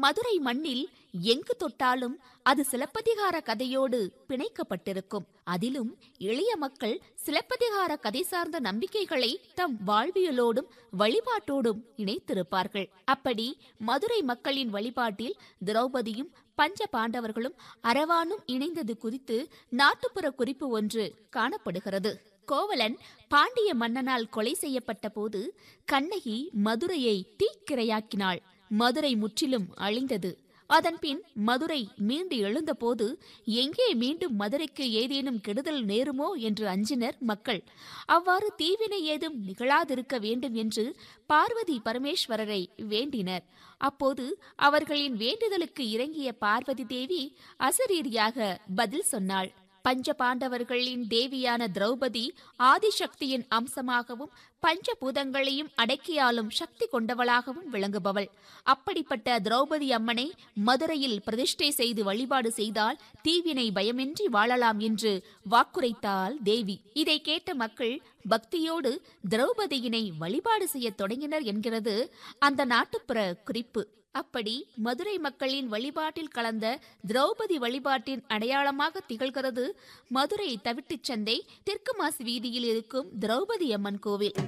மதுரை மண்ணில் எங்கு தொட்டாலும் அது சிலப்பதிகார கதையோடு பிணைக்கப்பட்டிருக்கும் அதிலும் எளிய மக்கள் சிலப்பதிகார கதை சார்ந்த நம்பிக்கைகளை தம் வாழ்வியலோடும் வழிபாட்டோடும் இணைத்திருப்பார்கள் அப்படி மதுரை மக்களின் வழிபாட்டில் திரௌபதியும் பஞ்ச பாண்டவர்களும் அரவானும் இணைந்தது குறித்து நாட்டுப்புற குறிப்பு ஒன்று காணப்படுகிறது கோவலன் பாண்டிய மன்னனால் கொலை செய்யப்பட்ட போது கண்ணகி மதுரையை தீக்கிரையாக்கினாள் மதுரை முற்றிலும் அழிந்தது அதன்பின் மதுரை மீண்டு எழுந்தபோது எங்கே மீண்டும் மதுரைக்கு ஏதேனும் கெடுதல் நேருமோ என்று அஞ்சினர் மக்கள் அவ்வாறு தீவினை ஏதும் நிகழாதிருக்க வேண்டும் என்று பார்வதி பரமேஸ்வரரை வேண்டினர் அப்போது அவர்களின் வேண்டுதலுக்கு இறங்கிய பார்வதி தேவி அசரீரியாக பதில் சொன்னாள் பஞ்ச பாண்டவர்களின் தேவியான திரௌபதி ஆதிசக்தியின் அம்சமாகவும் பஞ்சபூதங்களையும் அடக்கியாலும் சக்தி கொண்டவளாகவும் விளங்குபவள் அப்படிப்பட்ட திரௌபதி அம்மனை மதுரையில் பிரதிஷ்டை செய்து வழிபாடு செய்தால் தீவினை பயமின்றி வாழலாம் என்று வாக்குரைத்தாள் தேவி இதை கேட்ட மக்கள் பக்தியோடு திரௌபதியினை வழிபாடு செய்யத் தொடங்கினர் என்கிறது அந்த நாட்டுப்புற குறிப்பு அப்படி மதுரை மக்களின் வழிபாட்டில் கலந்த திரௌபதி வழிபாட்டின் அடையாளமாக திகழ்கிறது மதுரை தவிட்டுச் சந்தை தெற்கு மாசி வீதியில் இருக்கும் திரௌபதி அம்மன் கோவில்